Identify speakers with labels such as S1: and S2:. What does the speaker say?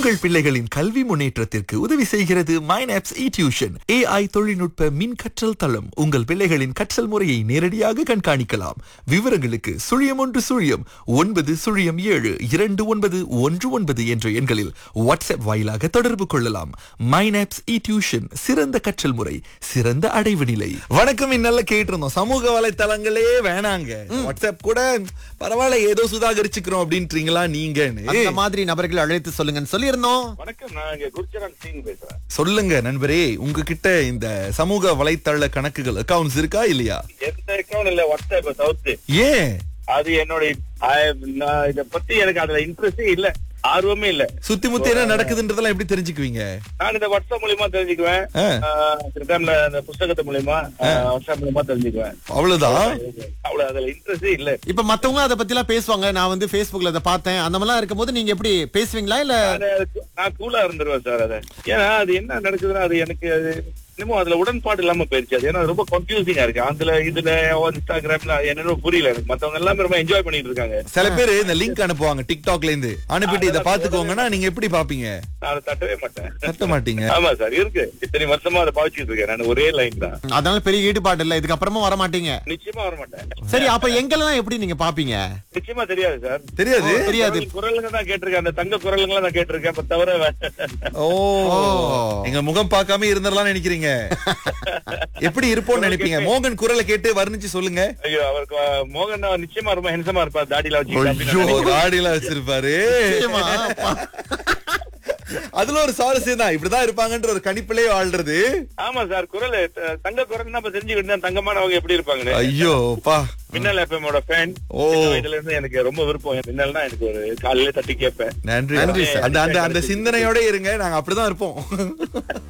S1: உங்கள் பிள்ளைகளின் கல்வி முன்னேற்றத்திற்கு உதவி செய்கிறது மைனாப்ஸ் இ டியூஷன் ஏஐ தொழில்நுட்ப மின் கற்றல் தளம் உங்கள் பிள்ளைகளின் கற்றல் முறையை நேரடியாக கண்காணிக்கலாம் விவரங்களுக்கு சுழியம் ஒன்று சுழியம் ஒன்பது சுழியம் ஏழு இரண்டு ஒன்பது ஒன்று ஒன்பது என்ற எண்களில் வாட்ஸ்அப் வாயிலாக தொடர்பு கொள்ளலாம் மைனாப்ஸ் இ டியூஷன் சிறந்த கற்றல் முறை சிறந்த அடைவு நிலை வணக்கம் இன்னல்ல கேட்டிருந்தோம் சமூக வலைத்தளங்களே வேணாங்க வாட்ஸ்அப் கூட பரவாயில்ல ஏதோ சுதாகரிச்சுக்கிறோம் அப்படின்றீங்களா நீங்கன்னு
S2: அந்த மாதிரி நபர்கள் அழைத்து சொல்லுங்கன்னு சொல்லியிருந்தோம்
S3: வணக்கம் நான் இங்க குருச்சரன் சிங் பேசுறேன்
S1: சொல்லுங்க நண்பரே உங்ககிட்ட இந்த சமூக வலைத்தள கணக்குகள் அக்கவுண்ட்ஸ் இருக்கா இல்லையா
S3: எந்த அக்கௌண்ட் இல்ல வாட்ஸ்அப் தவிர்த்து
S1: ஏன்
S3: அது என்னோட நான் இத பத்தி எனக்கு அதுல இன்ட்ரெஸ்டே இல்ல ஆர்வமே இல்ல
S1: சுத்தி முத்தி என்ன நடக்குதுன்றதெல்லாம் எப்படி தெரிஞ்சுக்குவீங்க
S3: நான் இந்த வாட்ஸ்அப் மூலியமா தெரிஞ்சுக்குவேன்
S1: ஆ.
S3: ஆஹ் சில டைம்ல இந்த புஸ்தகத்து மூலியமா ஆஹ் வாட்ஸ்அப் மூலியமா தெரிஞ்சுக்குவேன்
S1: அவ்வளவுதான்
S3: அவ்வளவு அதுல இன்ட்ரெஸ்டே இல்ல
S2: இப்ப மத்தவங்க அதை பத்தி எல்லாம் பேசுவாங்க நான் வந்து Facebookல அதை பார்த்தேன் அந்த மாதிரிலாம் இருக்கும்போது நீங்க எப்படி பேசுவீங்களா இல்ல
S3: நானு அதுக்கு- நான் கூலா இருந்துருவேன் சார் அத ஏன்னா அது என்ன நடக்குதுன்னா அது எனக்கு அது இன்னமும் அதுல உடன்பாடு இல்லாம போயிருச்சு அது ஏன்னா ரொம்ப கன்ஃபியூசிங்கா இருக்கு அதுல இதுல இன்ஸ்டாகிராம்ல என்னன்னு புரியல எனக்கு மத்தவங்க எல்லாமே ரொம்ப என்ஜாய் பண்ணிட்டு இருக்காங்க
S1: சில பேர் இந்த லிங்க் அனுப்புவாங்க டிக்டாக்ல இருந்து அனுப்பிட்டு இதை பாத்துக்கோங்கன்னா நீங்க எப்படி பாப்பீங்க
S3: நான் அதை தட்டவே மாட்டேன்
S1: கத்த மாட்டீங்க
S3: ஆமா சார் இருக்கு இத்தனை வருஷமா அதை பாவிச்சிட்டு இருக்கேன் நான் ஒரே லைன் தான்
S2: அதனால பெரிய ஈடுபாடு இல்ல இதுக்கப்புறமா வர மாட்டீங்க
S3: நிச்சயமா வர மாட்டேன்
S2: சரி அப்ப எங்கெல்லாம் எப்படி நீங்க பாப்பீங்க
S3: நிச்சயமா தெரியாது சார்
S1: தெரியாது
S2: தெரியாது
S3: குரல் குரலுங்க தான் கேட்டிருக்கேன் அந்த தங்க குரலுங்க தான் கேட்டிருக்கேன் அப்ப தவிர வே-
S1: ஓ
S2: ஓ.
S1: எங்க முகம் பார்க்காம இருந்துடலாம் நினைக்கிறீங்க எப்படி இருப்போம்னு நினைப்பீங்க மோகன் குரலை கேட்டு வர்ணிச்சு சொல்லுங்க
S3: ஐயோ அவருக்கு அஹ், மோகன் தான் நிச்சயமா ரொம்ப ஹென்சமா இருப்பார் தாடியில
S1: ஐயோ
S3: வச்சு
S1: தாடியெல்லாம் வச்சிருப்பாரு
S2: நிச்சயமா.
S1: அதுல ஒரு சுவாரஸ்யம் தான் இப்படிதான் இருப்பாங்கன்ற ஒரு கணிப்பிலே வாழ்றது
S3: ஆமா சார் குரல் அஹ், தங்க குரல் நம்ம தெரிஞ்சுக்கிட்டு தங்கமானவங்க எப்படி இருப்பாங்கன்னு
S1: ஐயோ பா
S3: மின்னல் எஃப்எமோட ஃபேன்
S1: ஓ.
S3: இதுல இருந்து எனக்கு ரொம்ப விருப்பம் மின்னல்னா எனக்கு ஒரு காலையில தட்டி கேட்பேன்
S1: நன்றி
S2: நன்றி
S1: அந்த அந்த அந்த சிந்தனையோட இருங்க நாங்க அப்படிதான் இருப்போம்